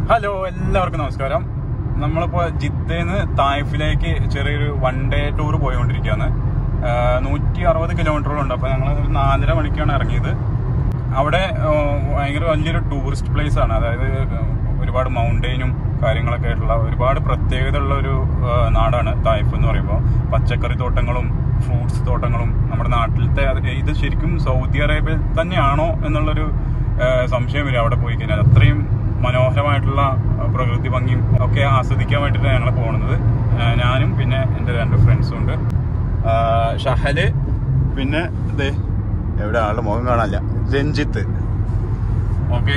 Hello എല്ലാവർക്കും നമസ്കാരം നമ്മളിപ്പോ ജിദ്ദന്ന് തായിഫിലേക്ക് ചെറിയൊരു വൺ ഡേ ടൂർ പോയിക്കൊണ്ടിരിക്കുകയാണ് നൂറ്റി അറുപത് കിലോമീറ്ററോളം ഉണ്ട് അപ്പൊ ഞങ്ങൾ ഒരു നാലര മണിക്കാണ് ഇറങ്ങിയത് അവിടെ ആ, ഭയങ്കര വലിയൊരു ടൂറിസ്റ്റ് പ്ലേസ് ആണ് അതായത് ഒരുപാട് മൗണ്ടെയിനും കാര്യങ്ങളൊക്കെ ആയിട്ടുള്ള ഒരുപാട് പ്രത്യേകത ഉള്ള ഒരു ആ, നാടാണ് തായിഫ് എന്ന് പറയുമ്പോൾ പച്ചക്കറി തോട്ടങ്ങളും ഫ്രൂട്ട്സ് തോട്ടങ്ങളും നമ്മുടെ നാട്ടിലത്തെ അത് ഇത് ശരിക്കും സൗദി അറേബ്യയിൽ തന്നെയാണോ എന്നുള്ളൊരു ആ, സംശയം വരും അവിടെ പോയി കഴിഞ്ഞാൽ അത്രയും മനോഹരമായിട്ടുള്ള ആ, പ്രകൃതി ഭംഗിയും ഒക്കെ ആസ്വദിക്കാൻ വേണ്ടിയിട്ടാണ് ഞങ്ങൾ പോകുന്നത് ആ, ഞാനും പിന്നെ എൻ്റെ രണ്ട് ഫ്രണ്ട്സും ഉണ്ട് ആ, ഷഹല് പിന്നെ ഇത് എവിടെ ആളുടെ മുഖം കാണാനില്ല രഞ്ജിത്ത് ഓക്കെ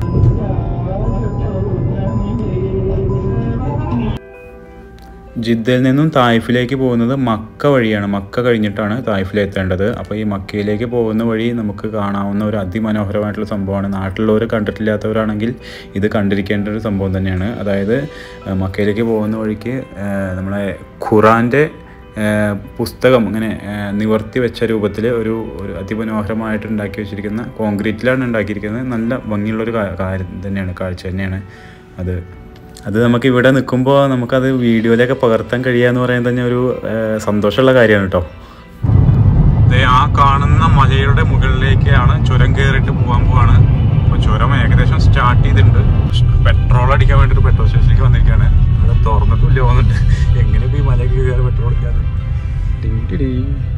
ജിദ്ദയിൽ നിന്നും തായിഫിലേക്ക് പോകുന്നത് മക്ക വഴിയാണ് മക്ക കഴിഞ്ഞിട്ടാണ് തായിഫിലെത്തേണ്ടത് അപ്പോൾ ഈ മക്കയിലേക്ക് പോകുന്ന വഴി നമുക്ക് കാണാവുന്ന ഒരു അതിമനോഹരമായിട്ടുള്ള സംഭവമാണ് നാട്ടിലുള്ളവർ കണ്ടിട്ടില്ലാത്തവരാണെങ്കിൽ ഇത് കണ്ടിരിക്കേണ്ട ഒരു സംഭവം തന്നെയാണ് അതായത് ഏഹ്, മക്കയിലേക്ക് പോകുന്ന വഴിക്ക് ഏഹ്, നമ്മളെ ഖുറാൻ്റെ ഏഹ്, പുസ്തകം ഇങ്ങനെ ഏഹ്, നിവർത്തി വെച്ച രൂപത്തിൽ ഒരു ഒരു അതിമനോഹരമായിട്ട് ഉണ്ടാക്കി വെച്ചിരിക്കുന്ന കോൺക്രീറ്റിലാണ് ഉണ്ടാക്കിയിരിക്കുന്നത് നല്ല ഭംഗിയുള്ളൊരു കാ- കാര്യം തന്നെയാണ് കാഴ്ച തന്നെയാണ് അത് അത് നമുക്ക് ഇവിടെ നിൽക്കുമ്പോൾ നമുക്കത് വീഡിയോയിലൊക്കെ പകർത്താൻ കഴിയാന്ന് പറയാൻ തന്നെ ഒരു ഏഹ്, സന്തോഷമുള്ള കാര്യമാണ് കേട്ടോ ആ കാണുന്ന മലയുടെ മുകളിലേക്കാണ് ചുരം കയറിയിട്ട് പോകാൻ പോവാണ് അപ്പോൾ ചുരം ഏകദേശം സ്റ്റാർട്ട് ചെയ്തിട്ടുണ്ട് പെട്രോൾ അടിക്കാൻ വേണ്ടി ഒരു പെട്രോൾ സ്റ്റേഷനിലേക്ക് വന്നിരിക്കുകയാണ് അവിടെ തുറന്നിട്ടില്ല വന്നിട്ട് എങ്ങനെ ഇപ്പൊ ഈ മലയ്ക്ക് കയറി പെട്രോൾ അടിക്കാതെ ടിങ് ടിടി.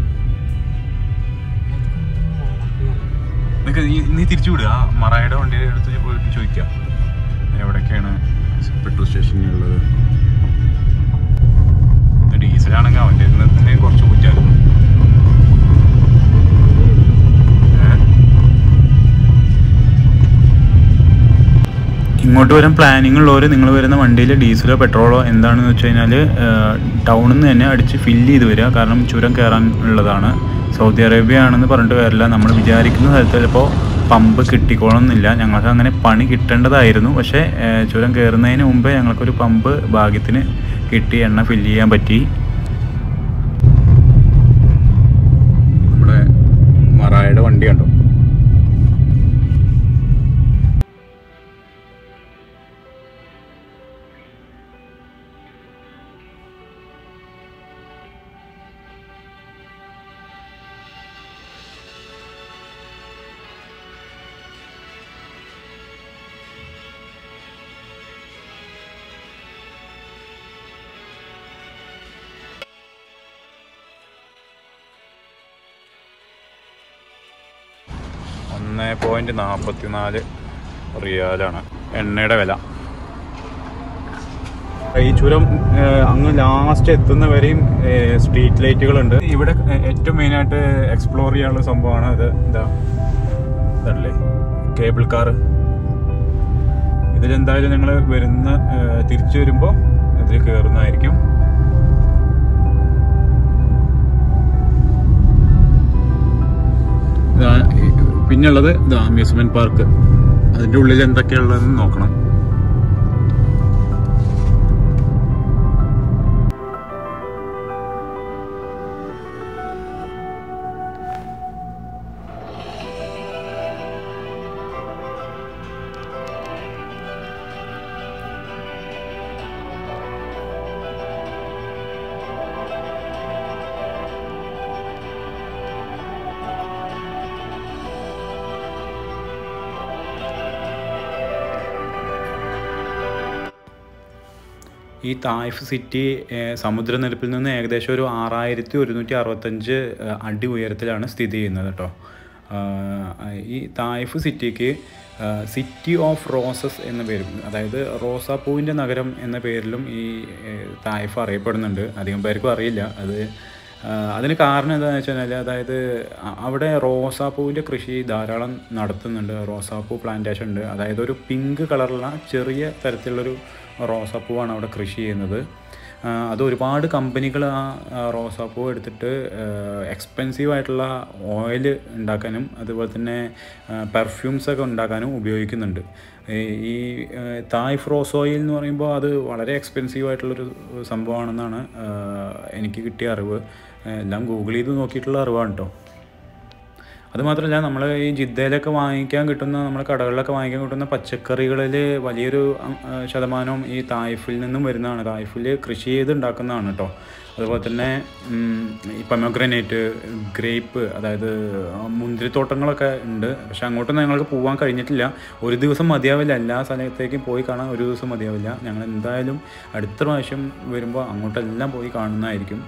നിനക്ക് ഈ- നീ തിരിച്ചു വിടുക ആ മറായുടെ വണ്ടിയുടെ അടുത്ത് പോയിട്ട് ചോദിക്കാം എവിടൊക്കെയാണ് പെട്രോൾ സ്റ്റേഷനുള്ളത് ഇത് ഡീസലാണെങ്കിൽ അവൻ്റെ തന്നെ കുറച്ച് കുറ്റായിരുന്നു ഇങ്ങോട്ട് വരാൻ പ്ലാനിങ് ഉള്ളവർ നിങ്ങൾ വരുന്ന വണ്ടിയിൽ ഡീസലോ പെട്രോളോ എന്താണെന്ന് വെച്ച് കഴിഞ്ഞാൽ ടൗണിൽ നിന്ന് തന്നെ അടിച്ച് ഫില്ല് ചെയ്ത് വരിക കാരണം ചുരം കയറാൻ ഉള്ളതാണ് സൗദി അറേബ്യ ആണെന്ന് പറഞ്ഞിട്ട് കാര്യമില്ല നമ്മൾ വിചാരിക്കുന്ന സ്ഥലത്ത് ചിലപ്പോൾ പമ്പ് കിട്ടിക്കോളണമെന്നില്ല ഞങ്ങൾക്ക് അങ്ങനെ പണി കിട്ടേണ്ടതായിരുന്നു പക്ഷേ ഏഹ്, ചുരം കയറുന്നതിന് മുമ്പേ ഞങ്ങൾക്കൊരു പമ്പ് ഭാഗ്യത്തിന് കിട്ടി എണ്ണ ഫില്ല് ചെയ്യാൻ പറ്റി നമ്മുടെ മറായുടെ വണ്ടി കണ്ടോ ഒന്ന് പോയിന്റ് നാൽപ്പത്തി നാല് റിയാലാണ് എണ്ണയുടെ വില ഈ ചുരം ഏഹ്, അങ്ങ് ലാസ്റ്റ് എത്തുന്ന വരെയും സ്ട്രീറ്റ് ലൈറ്റുകളുണ്ട് ഇവിടെ ഏഹ്, ഏറ്റവും മെയിനായിട്ട് എക്സ്പ്ലോർ ചെയ്യാനുള്ള സംഭവമാണ് ഇത് എന്താ ഇതല്ലേ കേബിൾ കാർ ഇതിലെന്തായാലും ഞങ്ങൾ വരുന്ന ഏഹ്, തിരിച്ചു വരുമ്പോൾ ഇതിൽ കയറുന്നതായിരിക്കും ഇതാ, ഈ- പിന്നുള്ളത് ഇതാ അമ്യൂസ്മെന്റ് പാർക്ക് അതിന്റെ ഉള്ളിൽ എന്തൊക്കെയുള്ളതെന്ന് നോക്കണം ഈ തായ്ഫ് സിറ്റി ഏഹ്, സമുദ്രനിരപ്പിൽ നിന്ന് ഏകദേശം ഒരു ആറായിരത്തി ഒരുന്നൂറ്റി അറുപത്തഞ്ച് ഏഹ്, അടി ഉയരത്തിലാണ് സ്ഥിതി ചെയ്യുന്നത് കേട്ടോ ആഹ്, ഈ തായ്ഫ് സിറ്റിക്ക് ആഹ്, സിറ്റി ഓഫ് റോസസ് എന്ന പേരും അതായത് റോസാപ്പൂവിൻ്റെ നഗരം എന്ന പേരിലും ഈ ഏഹ്, തായ്ഫ് അറിയപ്പെടുന്നുണ്ട് അധികം പേർക്കും അറിയില്ല അത് ആഹ്, അതിന് കാരണം എന്താണെന്ന് വെച്ച് കഴിഞ്ഞാൽ അതായത് അ- അവിടെ റോസാപ്പൂവിൻ്റെ കൃഷി ധാരാളം നടത്തുന്നുണ്ട് റോസാപ്പൂ പ്ലാന്റേഷൻ ഉണ്ട് അതായത് ഒരു പിങ്ക് കളറുള്ള ചെറിയ തരത്തിലുള്ളൊരു റോസാപ്പൂവാണ് അവിടെ കൃഷി ചെയ്യുന്നത് ആ, അത് ഒരുപാട് കമ്പനികൾ ആ ആ റോസാപ്പൂ എടുത്തിട്ട് എക്സ്പെൻസീവ് ആയിട്ടുള്ള ഓയിൽ ഉണ്ടാക്കാനും അതുപോലെ തന്നെ പെർഫ്യൂംസ് ഒക്കെ ഉണ്ടാക്കാനും ഉപയോഗിക്കുന്നുണ്ട് ഈ- ഈ ആ, തായ്ഫ് റോസ് ഓയിൽ എന്ന് പറയുമ്പോൾ അത് വളരെ എക്സ്പെൻസീവ് ആയിട്ടുള്ളൊരു സംഭവമാണെന്നാണ് ആ, എനിക്ക് കിട്ടിയ അറിവ് എല്ലാം ഗൂഗിൾ ചെയ്ത് നോക്കിയിട്ടുള്ള അറിവാണ് കേട്ടോ അതുമാത്രമല്ല നമ്മൾ ഈ ജിദ്ദയിലൊക്കെ വാങ്ങിക്കാൻ കിട്ടുന്ന നമ്മുടെ കടകളിലൊക്കെ വാങ്ങിക്കാൻ കിട്ടുന്ന പച്ചക്കറികളിൽ വലിയൊരു ഉം, ആ, ശതമാനവും ഈ തായ്ഫിൽ നിന്നും വരുന്നതാണ് തായ്ഫിൽ കൃഷി ചെയ്ത് ഉണ്ടാക്കുന്നതാണ് കേട്ടോ അതുപോലെ തന്നെ ഉം, ഈ പൊമോഗ്രനേറ്റ് ഗ്രേപ്പ് അതായത് മുന്തിരിത്തോട്ടങ്ങളൊക്കെ ഉണ്ട് പക്ഷെ അങ്ങോട്ടൊന്നും ഞങ്ങൾക്ക് പോകാൻ കഴിഞ്ഞിട്ടില്ല ഒരു ദിവസം മതിയാവില്ല എല്ലാ സ്ഥലത്തേക്കും പോയി കാണാൻ ഒരു ദിവസം മതിയാവില്ല ഞങ്ങൾ എന്തായാലും അടുത്ത പ്രാവശ്യം വരുമ്പോൾ അങ്ങോട്ടെല്ലാം പോയി കാണുന്നതായിരിക്കും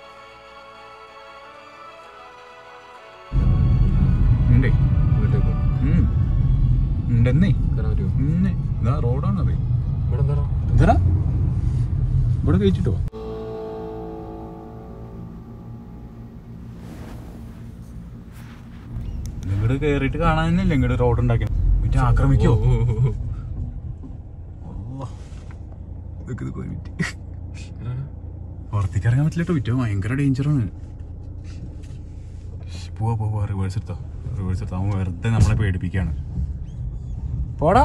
ഉണ്ടേ വീട്ടിലേക്ക് ഉണ്ടെന്നേ കയറാൻ പറ്റുമോ ഇന്ന് ഇതാ റോഡാണത് ഇവിടെ എന്താ എന്തടാ ഇവിടെ കഴിച്ചിട്ടോ ഇങ്ങോട്ട് കേറിയിട്ട് കാണാൻ തന്നെയല്ലേ ഇങ്ങോട്ട് റോഡ് ഉണ്ടാക്കി മറ്റേ ആക്രമിക്കോ അള്ളാ. ഇതൊക്കെ ഇത് കോരിട്ട്. പുറത്തേക്ക് ഇറങ്ങാൻ പറ്റില്ല കേട്ടോ വിറ്റോ ഭയങ്കര ഡേഞ്ചറാണ് പോവാ പോവാ റിവേഴ്സ് എടുത്തോ റിവേഴ്സ് എടുത്തോ അവൻ വെറുതെ നമ്മളെ പേടിപ്പിക്കാണ് പോടാ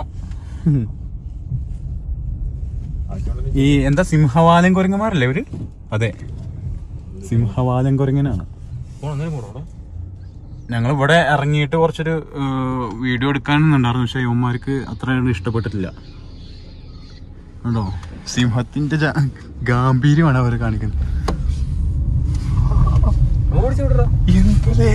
ഈ എന്താ സിംഹവാലൻ കുരങ്ങന്മാരല്ലേ ഇവര് അതെ സിംഹവാലൻ കുരങ്ങനാണ് പോണം അന്നേരം പോണോ അവിടെ ഞങ്ങൾ ഇവിടെ ഇറങ്ങിയിട്ട് കുറച്ചൊരു ഏഹ്, വീഡിയോ എടുക്കാനുണ്ടായിരുന്നു പക്ഷെ യുവന്മാർക്ക് അത്ര അങ്ങട് ഇഷ്ടപ്പെട്ടിട്ടില്ല കണ്ടോ സിംഹത്തിന്റെ ജാ- ഗാംഭീര്യമാണ് അവർ കാണിക്കുന്നത് ഓടിച്ചു വിടറാ എന്തേ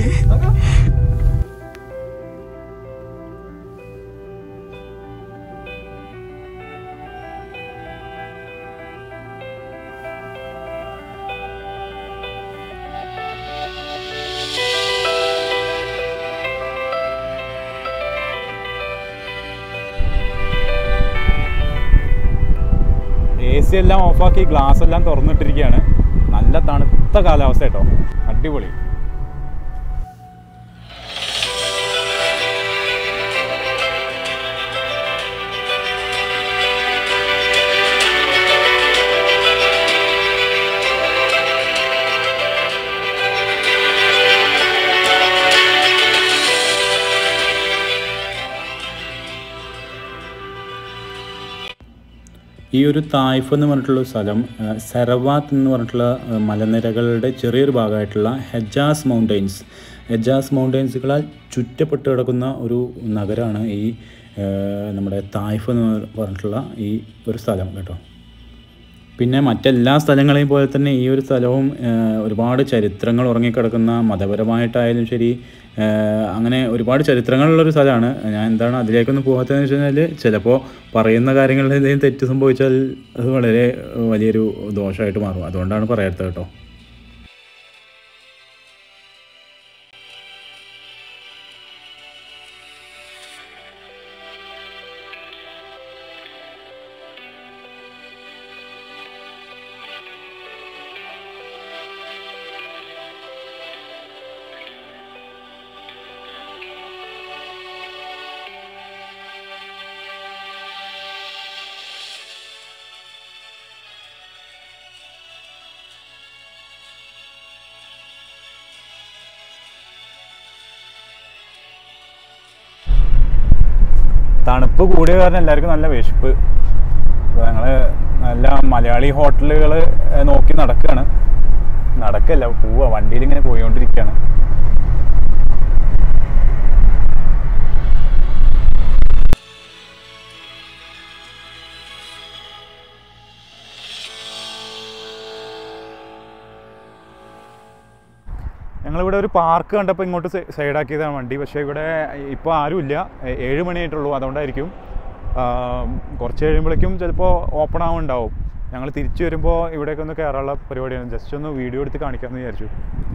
എ സി എല്ലാം ഓഫാക്കി ഗ്ലാസ് എല്ലാം തുറന്നിട്ടിരിക്കുകയാണ് നല്ല തണുത്ത കാലാവസ്ഥ കേട്ടോ അടിപൊളി ഈ ഒരു തായ്ഫ് എന്ന് പറഞ്ഞിട്ടുള്ള ഒരു സ്ഥലം ആ, സെറവാത്ത് എന്ന് പറഞ്ഞിട്ടുള്ള ആ, മലനിരകളുടെ ചെറിയൊരു ഭാഗമായിട്ടുള്ള ഹെജാസ് മൗണ്ടെയ്ൻസ് ഹെജാസ് മൗണ്ടെയ്ൻസുകളാൽ ചുറ്റപ്പെട്ട് കിടക്കുന്ന ഒരു നഗരമാണ് ഈ ആ, നമ്മുടെ തായ്ഫ് എന്ന് പറഞ്ഞിട്ടുള്ള ഈ ഒരു സ്ഥലം കേട്ടോ പിന്നെ മറ്റെല്ലാ സ്ഥലങ്ങളെയും പോലെ തന്നെ ഈ ഒരു സ്ഥലവും ആ, ഒരുപാട് ചരിത്രങ്ങൾ ഉറങ്ങിക്കിടക്കുന്ന മതപരമായിട്ടായാലും ശരി ആ, അങ്ങനെ ഒരുപാട് ചരിത്രങ്ങളുള്ളൊരു സ്ഥലമാണ് ഞാൻ എന്താണ് അതിലേക്കൊന്നും പോകാത്തതെന്ന് വെച്ച് കഴിഞ്ഞാൽ ചിലപ്പോൾ പറയുന്ന കാര്യങ്ങളിൽ എന്തെങ്കിലും തെറ്റ് സംഭവിച്ചാൽ അത് വളരെ വലിയൊരു ദോഷമായിട്ട് മാറും അതുകൊണ്ടാണ് പറയാത്തത് കേട്ടോ തണുപ്പ് കൂടിയ കാരണം എല്ലാവർക്കും നല്ല വിശപ്പ് അപ്പോൾ ഞങ്ങൾ നല്ല മലയാളി ഹോട്ടലുകൾ നോക്കി നടക്കുകയാണ് നടക്കല്ല പോവുക വണ്ടിയിൽ ഇങ്ങനെ പോയിക്കൊണ്ടിരിക്കുകയാണ് ഞങ്ങളിവിടെ ഒരു പാർക്ക് കണ്ടപ്പോൾ ഇങ്ങോട്ട് സൈ- സൈഡാക്കിയതാണ് വണ്ടി പക്ഷേ ഇവിടെ ഇപ്പോൾ ആരുമില്ല ഏ- ഏഴ് മണിയായിട്ടുള്ളൂ അതുകൊണ്ടായിരിക്കും ആ, കുറച്ച് കഴിയുമ്പോഴേക്കും ചിലപ്പോൾ ഓപ്പൺ ആവുന്നുണ്ടാവും ഞങ്ങൾ തിരിച്ചു വരുമ്പോൾ ഇവിടേക്ക് ഒന്ന് കയറാനുള്ള പരിപാടിയാണ് ജസ്റ്റ് ഒന്ന് വീഡിയോ എടുത്ത് കാണിക്കാമെന്ന് വിചാരിച്ചു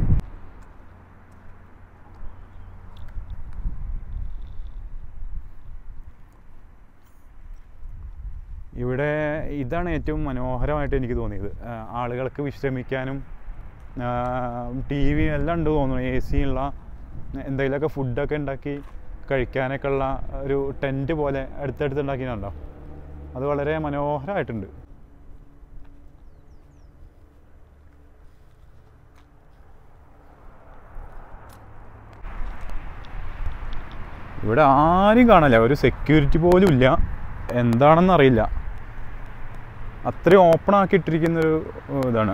ഇവിടെ ഇതാണ് ഏറ്റവും മനോഹരമായിട്ട് എനിക്ക് തോന്നിയത് ആ, ആളുകൾക്ക് വിശ്രമിക്കാനും ടി വി എല്ലാം ഉണ്ട് തോന്നുന്നു എ സി ഉള്ള എന്തെങ്കിലുമൊക്കെ ഫുഡൊക്കെ ഉണ്ടാക്കി കഴിക്കാനൊക്കെ ഉള്ള ഒരു ടെൻറ്റ് പോലെ അടുത്തടുത്ത് ഉണ്ടാക്കിയിട്ടുണ്ടോ അത് വളരെ മനോഹരമായിട്ടുണ്ട് ഇവിടെ ആരും കാണില്ല ഒരു സെക്യൂരിറ്റി പോലും ഇല്ല എന്താണെന്ന് അറിയില്ല അത്രയും ഓപ്പൺ ആക്കി ഇട്ടിരിക്കുന്നൊരു ഏഹ്, ഇതാണ്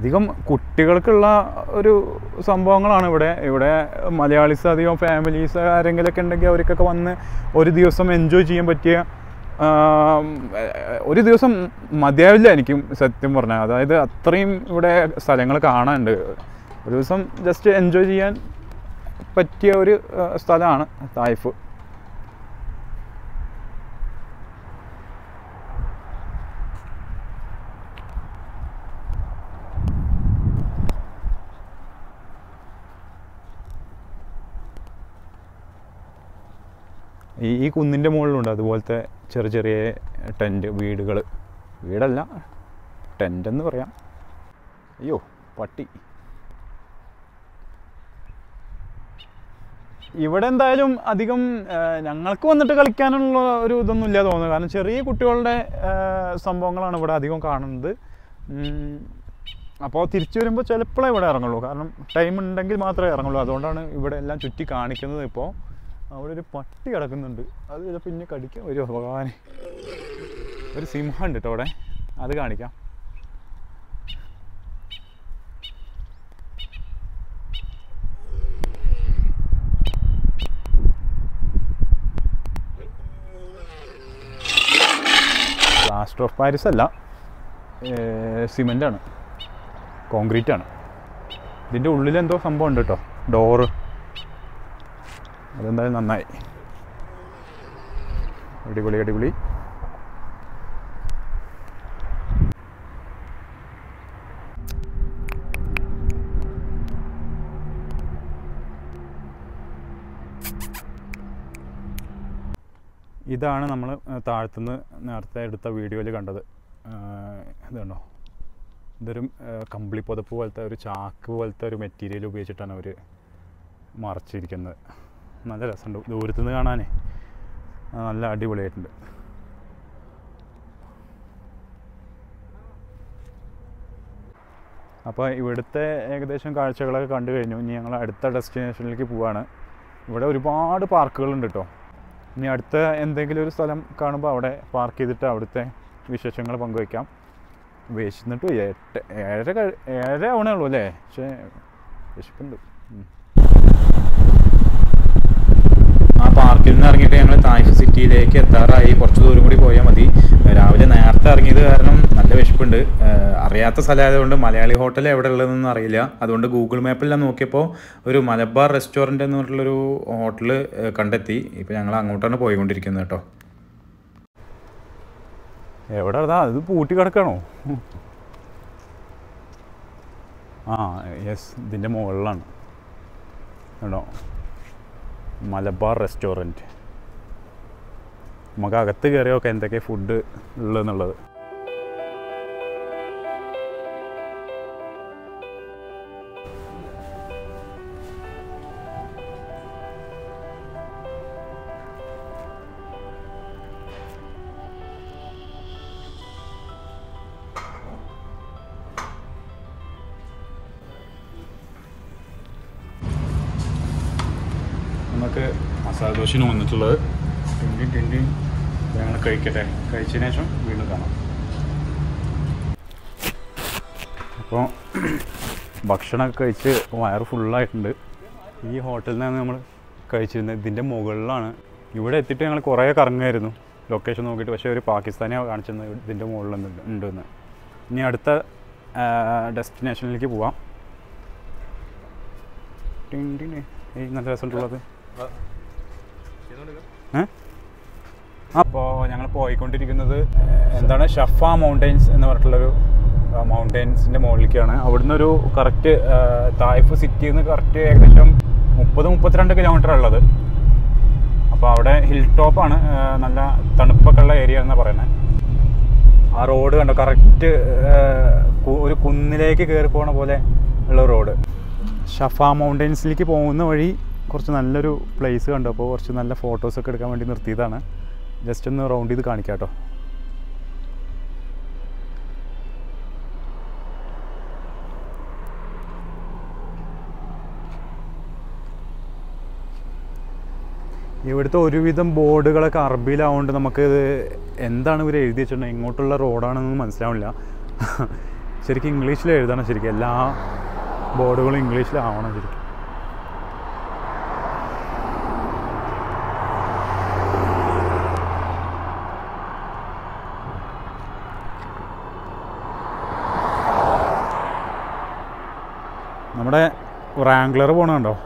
അധികം കുട്ടികൾക്കുള്ള ഒരു സംഭവങ്ങളാണ് ഇവിടെ ഇവിടെ മലയാളീസ് അധികം ഫാമിലീസ് ആരെങ്കിലുമൊക്കെ ഉണ്ടെങ്കിൽ അവർക്കൊക്കെ വന്ന് ഒരു ദിവസം എൻജോയ് ചെയ്യാൻ പറ്റിയ ആം, ഏഹ്, ഒരു ദിവസം മതിയാവില്ല എനിക്കും സത്യം പറഞ്ഞാൽ അതായത് അത്രയും ഇവിടെ സ്ഥലങ്ങൾ കാണാനുണ്ട് ഒരു ദിവസം ജസ്റ്റ് എൻജോയ് ചെയ്യാൻ പറ്റിയ ഒരു ഏഹ്, സ്ഥലമാണ് തായ്ഫ് ഈ ഈ കുന്നിൻ്റെ മുകളിലുണ്ട് അതുപോലത്തെ ചെറിയ ചെറിയ ടെൻറ്റ് വീടുകൾ വീടല്ല ടെൻ്റ് എന്ന് പറയാം അയ്യോ പട്ടി ഇവിടെ എന്തായാലും അധികം ആ, ഞങ്ങൾക്ക് വന്നിട്ട് കളിക്കാനുള്ള ഒരു ഇതൊന്നും ഇല്ല തോന്നുന്നു കാരണം ചെറിയ കുട്ടികളുടെ ആ, സംഭവങ്ങളാണ് ഇവിടെ അധികം കാണുന്നത് അപ്പോൾ തിരിച്ചു വരുമ്പോൾ ചിലപ്പോഴേ ഇവിടെ ഇറങ്ങുള്ളൂ കാരണം ടൈം ഉണ്ടെങ്കിൽ മാത്രമേ ഇറങ്ങുള്ളൂ അതുകൊണ്ടാണ് ഇവിടെ എല്ലാം ചുറ്റി കാണിക്കുന്നത് ഇപ്പോൾ അവിടെ ഒരു പട്ടി കിടക്കുന്നുണ്ട് അത് ചിലപ്പോൾ ഇനി കടിക്കാൻ വരുമോ ഭഗവാനെ ഒരു സിംഹം ഉണ്ട് കേട്ടോ അവിടെ അത് കാണിക്കാം പ്ലാസ്റ്റർ ഓഫ് പാരിസ് അല്ല സിമെൻ്റ് ആണ് കോൺക്രീറ്റ് ആണ് ഇതിൻ്റെ ഉള്ളിൽ എന്തോ സംഭവം ഉണ്ട് കേട്ടോ ഡോറ് അതെന്തായാലും നന്നായി അടിപൊളി അടിപൊളി ഇതാണ് നമ്മൾ താഴത്തുനിന്ന് നേരത്തെ എടുത്ത വീഡിയോയിൽ കണ്ടത് ഇതുണ്ടോ ഇതൊരു കമ്പിളി പുതപ്പ് പോലത്തെ ഒരു ചാക്ക് പോലത്തെ ഒരു മെറ്റീരിയൽ ഉപയോഗിച്ചിട്ടാണ് അവർ മറച്ചിരിക്കുന്നത് നല്ല രസമുണ്ട് ദൂരത്തു നിന്ന് കാണാനേ ആ, നല്ല അടിപൊളിയായിട്ടുണ്ട് അപ്പോൾ ഇവിടുത്തെ ഏകദേശം കാഴ്ചകളൊക്കെ കണ്ടു കഴിഞ്ഞു ഇനി ഞങ്ങൾ അടുത്ത ഡെസ്റ്റിനേഷനിലേക്ക് പോവാണ് ഇവിടെ ഒരുപാട് പാർക്കുകളുണ്ട് കേട്ടോ ഇനി അടുത്ത എന്തെങ്കിലും ഒരു സ്ഥലം കാണുമ്പോൾ അവിടെ പാർക്ക് ചെയ്തിട്ട് അവിടുത്തെ വിശേഷങ്ങൾ പങ്കുവയ്ക്കാം വിശന്നിട്ട് പോയി എട്ട് ഏഴര കഴി- ഏഴര ആവണേ ഉള്ളൂ അല്ലേ പക്ഷേ വിശപ്പുണ്ട് ഉം. ആ പാർക്കിൽ നിന്ന് ഇറങ്ങിയിട്ട് ഞങ്ങൾ തായ്ഫ് സിറ്റിയിലേക്ക് എത്താറായി കുറച്ച് ദൂരം കൂടി പോയാൽ മതി രാവിലെ നേരത്തെ ഇറങ്ങിയത് കാരണം നല്ല വിശപ്പുണ്ട് ഏഹ് അറിയാത്ത സ്ഥലമായതുകൊണ്ട് മലയാളി ഹോട്ടൽ എവിടെ ഉള്ളതെന്നൊന്നും അറിയില്ല അതുകൊണ്ട് ഗൂഗിൾ മാപ്പിലെല്ലാം നോക്കിയപ്പോൾ ഒരു മലബാർ റെസ്റ്റോറൻറ്റ് എന്ന് പറഞ്ഞിട്ടുള്ളൊരു ഹോട്ടൽ കണ്ടെത്തി ഇപ്പോൾ ഞങ്ങൾ അങ്ങോട്ടാണ് പോയിക്കൊണ്ടിരിക്കുന്നത് കേട്ടോ എവിടെ അതാ ഇത് പൂട്ടി കിടക്കണോ ആ യെസ് ഇതിൻ്റെ മുകളിലാണ് കേട്ടോ മലബാർ റെസ്റ്റോറൻറ്റ് നമുക്ക് അകത്ത് കയറിയൊക്കെ എന്തൊക്കെ ഫുഡ് ഉള്ളതെന്നുള്ളത് നമുക്ക് മസാല ദോശന് വന്നിട്ടുള്ളത് ടിണ്ടി ടിണ്ടി ഞങ്ങൾ കഴിക്കട്ടെ കഴിച്ചതിന് ശേഷം വീണ്ടും കാണാം അപ്പോൾ ഭക്ഷണമൊക്കെ കഴിച്ച് വയറ് ഫുള്ളായിട്ടുണ്ട് ഈ ഹോട്ടലിൽ നിന്നാണ് നമ്മൾ കഴിച്ചിരുന്നത് ഇതിൻ്റെ മുകളിലാണ് ഇവിടെ എത്തിയിട്ട് ഞങ്ങൾ കുറേ കറങ്ങുമായിരുന്നു ലൊക്കേഷൻ നോക്കിയിട്ട് പക്ഷേ ഒരു പാകിസ്ഥാനിയാണ് കാണിച്ചിരുന്നത് ഇതിൻ്റെ മുകളിൽ ഉണ്ടെന്ന് ഇനി അടുത്ത ഡെസ്റ്റിനേഷനിലേക്ക് പോവാം ടിൻ ടിൻ. ഏയ് നല്ല രസമുള്ളത് അപ്പോൾ ഞങ്ങൾ പോയിക്കൊണ്ടിരിക്കുന്നത് എന്താണ് ഷഫ മൗണ്ടെയ്ൻസ് എന്ന് പറഞ്ഞിട്ടുള്ളൊരു മൗണ്ടെയ്ൻസിൻ്റെ മുകളിലേക്കാണ് അവിടുന്ന് ഒരു കറക്റ്റ് തായ്ഫ് സിറ്റിയിൽ നിന്ന് കറക്റ്റ് ഏകദേശം മുപ്പത് മുപ്പത്തിരണ്ട് കിലോമീറ്റർ ഉള്ളത് അപ്പോൾ അവിടെ ഹിൽ ടോപ്പാണ് നല്ല തണുപ്പൊക്കെ ഉള്ള ഏരിയ എന്നാണ് പറയുന്നത് ആ റോഡ് കണ്ടോ കറക്റ്റ് ഒരു കുന്നിലേക്ക് കയറി പോണ പോലെ ഉള്ള റോഡ് ഷഫ മൗണ്ടെയ്ൻസിലേക്ക് പോകുന്ന വഴി കുറച്ച് നല്ലൊരു പ്ലേസ് കണ്ടു അപ്പോൾ കുറച്ച് നല്ല ഫോട്ടോസൊക്കെ എടുക്കാൻ വേണ്ടി നിർത്തിയതാണ് ജസ്റ്റ് ഒന്ന് റൗണ്ട് ചെയ്ത് കാണിക്കാം കേട്ടോ ഇവിടുത്തെ ഒരുവിധം ബോർഡുകളൊക്കെ അറബിയിലാവുകൊണ്ട് നമുക്ക് ഇത് എന്താണ് ഇവർ എഴുതി വെച്ചിട്ടുണ്ടെങ്കിൽ ഇങ്ങോട്ടുള്ള റോഡാണെന്ന് മനസ്സിലാവില്ല ശരിക്കും ഇംഗ്ലീഷിൽ എഴുതണം ശരിക്കും എല്ലാ ബോർഡുകളും ഇംഗ്ലീഷിലാവണം ശരിക്കും നമ്മുടെ റാങ്ക്ലർ പോണുണ്ടോ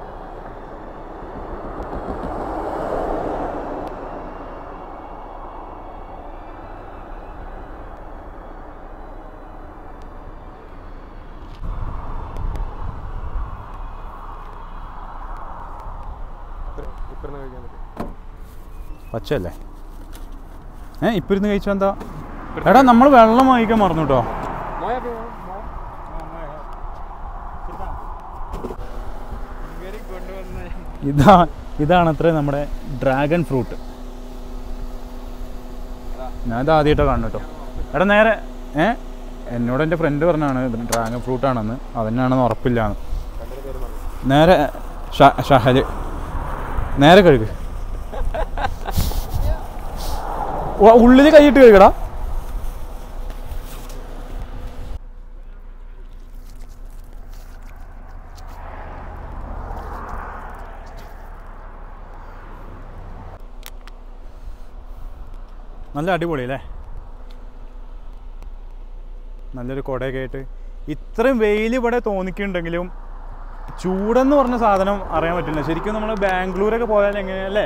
ഇപ്പറന്ന് കഴിക്കാൻ പറ്റും പച്ചയല്ലേ ഏ ഇപ്പം ഇരുന്ന് കഴിച്ചാൽ എന്താ എടാ നമ്മൾ വെള്ളം വാങ്ങിക്കാൻ മറന്നു കേട്ടോ മോയ ഇതാ ഇതാണ് അത്ര നമ്മുടെ ഡ്രാഗൺ ഫ്രൂട്ട് ഞാൻ ഇത് ആദ്യമായിട്ടാണ് കാണുന്നത് കേട്ടോ എടാ നേരെ ഏ എന്നോട് എൻ്റെ ഫ്രണ്ട് പറഞ്ഞാണ് ഇത് ഡ്രാഗൺ ഫ്രൂട്ട് ആണെന്ന് അതന്നെയാണെന്ന് ഉറപ്പില്ലാന്ന് നേരെ ഷ- ഷഹല് നേരെ കഴുകു ഉള്ളിൽ കൈയിട്ട് കഴുകടാ നല്ല അടിപൊളി അല്ലേ നല്ലൊരു കുടയൊക്കെ ആയിട്ട് ഇത്രയും വെയിൽ ഇവിടെ തോന്നിക്കുന്നുണ്ടെങ്കിലും ചൂടെന്ന് പറഞ്ഞ സാധനം അറിയാൻ പറ്റില്ല ശരിക്കും നമ്മൾ ബാംഗ്ലൂരൊക്കെ പോയാൽ എങ്ങനെയല്ലേ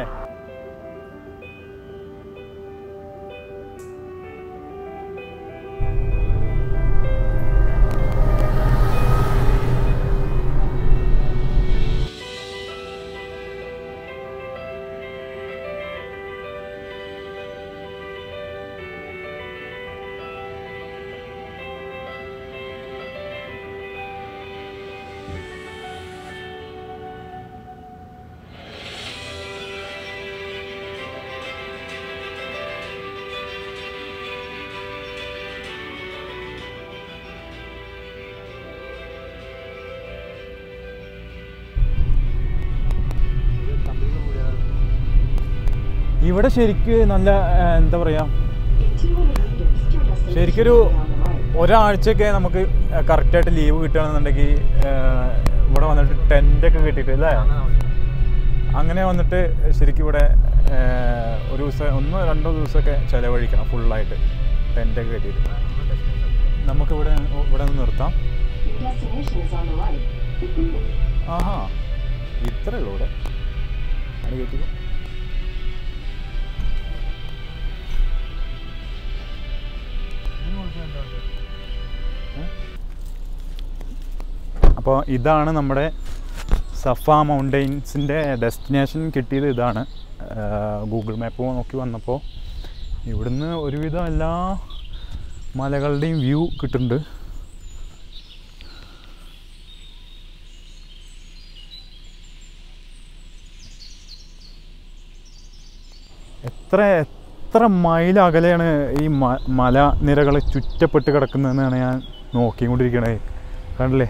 ഇവിടെ ശരിക്ക് നല്ല ആ, എന്താ പറയുക ശരിക്കൊരു ഒരാഴ്ചയൊക്കെ നമുക്ക് കറക്റ്റായിട്ട് ലീവ് കിട്ടുകയാണെന്നുണ്ടെങ്കിൽ ഇവിടെ വന്നിട്ട് ടെൻ്റൊക്കെ കിട്ടിയിട്ട് അല്ലേ അങ്ങനെ വന്നിട്ട് ശരിക്കും ഇവിടെ ആ, ഒരു ദിവസം ഒന്നോ രണ്ടോ ദിവസമൊക്കെ ചിലവഴിക്കണം ഫുള്ളായിട്ട് ടെൻ്റൊക്കെ കെട്ടിയിട്ട് നമുക്കിവിടെ ഇവിടെ നിന്ന് നിർത്താം Destination is on the right. ആഹാ ഇത്രേ ഉള്ളൂ ഇവിടെ അത് കയറ്റിക്കോ അപ്പോൾ ഇതാണ് നമ്മുടെ സഫ മൗണ്ടെയ്ൻസിൻ്റെ ഡെസ്റ്റിനേഷൻ കിട്ടിയത് ഇതാണ് ഗൂഗിൾ മാപ്പ് നോക്കി വന്നപ്പോൾ ഇവിടുന്ന് ഒരുവിധം എല്ലാ മലകളുടെയും വ്യൂ കിട്ടുന്നുണ്ട് എത്ര എത്ര മൈൽ അകലെയാണ് ഈ മ മല നിരകൾ ചുറ്റപ്പെട്ട് കിടക്കുന്നതെന്നാണ് ഞാൻ നോക്കിക്കൊണ്ടിരിക്കണത് കണ്ടില്ലേ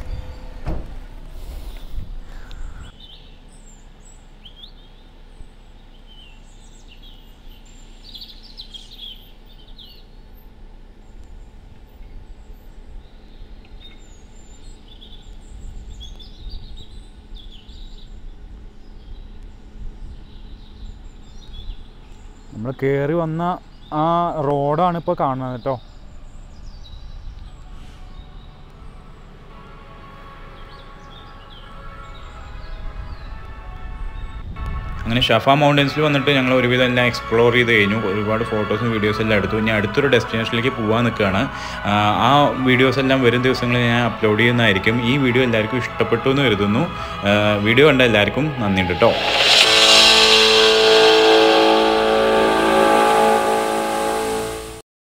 നമ്മൾ കയറി വന്ന ആ റോഡാണ് ഇപ്പോൾ കാണുന്നത് കേട്ടോ അങ്ങനെ ഷഫ മൗണ്ടൻസിൽ വന്നിട്ട് ഞങ്ങൾ ഒരുവിധം എല്ലാം എക്സ്പ്ലോർ ചെയ്ത് കഴിഞ്ഞു ഒരുപാട് ഫോട്ടോസും വീഡിയോസും എല്ലാം എടുത്തു ഇനി അടുത്തൊരു ഡെസ്റ്റിനേഷനിലേക്ക് പോകാൻ നിൽക്കുകയാണ് ആ, ആ വീഡിയോസ് എല്ലാം വരും ദിവസങ്ങളിൽ ഞാൻ അപ്ലോഡ് ചെയ്യുന്നതായിരിക്കും ഈ വീഡിയോ എല്ലാവർക്കും ഇഷ്ടപ്പെട്ടു എന്ന് കരുതുന്നു ആ, വീഡിയോ കണ്ട എല്ലാവർക്കും നന്ദിയുണ്ട് കേട്ടോ